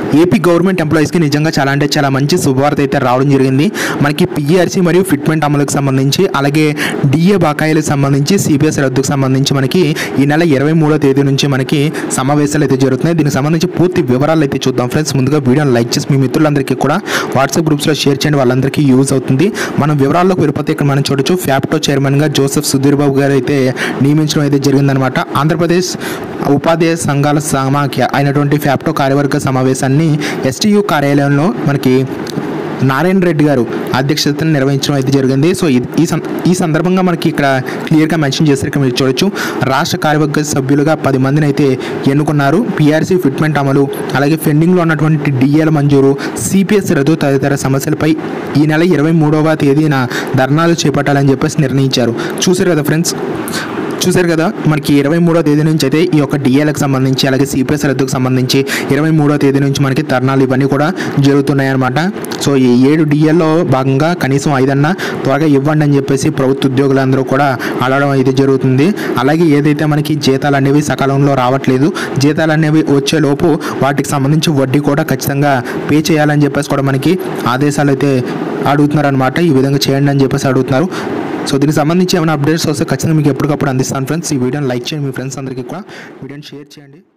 AP government ఎంప్లాయీస్కి నిజంగా చాలా అంటే చాలా మంచి శుభవార్త అయితే రావడం జరిగింది మనకి పిఆర్సీ మరియు ఫిట్మెంట్ అమలుకు సంబంధించి అలాగే డిఏ బకాయిలకు సంబంధించి సిపిఎస్ రద్దుకు సంబంధించి మనకి ఈ నెల ఇరవై మూడో తేదీ నుంచి మనకి సమావేశాలు అయితే జరుగుతున్నాయి దీనికి సంబంధించి పూర్తి వివరాలు అయితే చూద్దాం ఫ్రెండ్స్ ముందుగా వీడియోని లైక్ చేసి మీ మిత్రులందరికీ కూడా వాట్సాప్ గ్రూప్స్లో షేర్ చేయండి వాళ్ళందరికీ యూజ్ అవుతుంది మనం వివరాల్లోకి వెళ్ళిపోతే ఇక్కడ మనం చూడొచ్చు ఫ్యాప్టో చైర్మన్గా జోసెఫ్ సుధీర్ బాబు గారు అయితే నియమించడం అయితే జరిగిందనమాట ఆంధ్రప్రదేశ్ ఉపాధ్యాయ సంఘాల సమాఖ్య అయినటువంటి ఫ్యాప్టో కార్యవర్గ సమావేశాన్ని ఎస్టీయూ కార్యాలయంలో మనకి నారాయణ రెడ్డి గారు అధ్యక్షతను నిర్వహించడం అయితే జరిగింది సో ఇది- ఈ సం- ఈ సందర్భంగా మనకి ఇక్కడ క్లియర్గా మెన్షన్ చేశారు ఇక్కడ మీరు చూడొచ్చు రాష్ట్ర కార్యవర్గ సభ్యులుగా పది మందిని అయితే ఎన్నుకున్నారు పిఆర్సీ ఫిట్మెంట్ అమలు అలాగే పెండింగ్లో ఉన్నటువంటి డిఏల మంజూరు సిపిఎస్ రద్దు తదితర సమస్యలపై ఈ నెల ఇరవై మూడవ తేదీన ధర్నాలు చేపట్టాలని చెప్పేసి నిర్ణయించారు చూసారు కదా ఫ్రెండ్స్ చూశారు కదా మనకి ఇరవై మూడో తేదీ నుంచి అయితే ఈ యొక్క డిఏలకు సంబంధించి అలాగే సిపిఎస్ రద్దుకు సంబంధించి ఇరవై మూడో తేదీ నుంచి మనకి ధర్నాలు ఇవన్నీ కూడా జరుగుతున్నాయి అనమాట సో ఈ ఏడు డిఏల్లో భాగంగా కనీసం ఐదన్నా త్వరగా ఇవ్వండి అని చెప్పేసి ప్రభుత్వ ఉద్యోగులందరూ కూడా అడగడం అయితే జరుగుతుంది అలాగే ఏదైతే మనకి జీతాలు అనేవి సకాలంలో రావట్లేదు జీతాలు అనేవి వచ్చేలోపు వాటికి సంబంధించి వడ్డీ కూడా ఖచ్చితంగా పే చేయాలని చెప్పేసి కూడా మనకి ఆదేశాలు అయితే అడుగుతున్నారు అనమాట ఈ విధంగా చేయండి అని చెప్పేసి అడుగుతున్నారు సో దీనికి సంబంధించి ఏమైనా అప్డేట్స్ వస్తే ఖచ్చితంగా మీకు ఎప్పటికప్పుడు అందిస్తాను ఫ్రెండ్స్ ఈ వీడియోని లైక్ చేయండి మీ ఫ్రెండ్స్ అందరికీ కూడా వీడియోని షేర్ చేయండి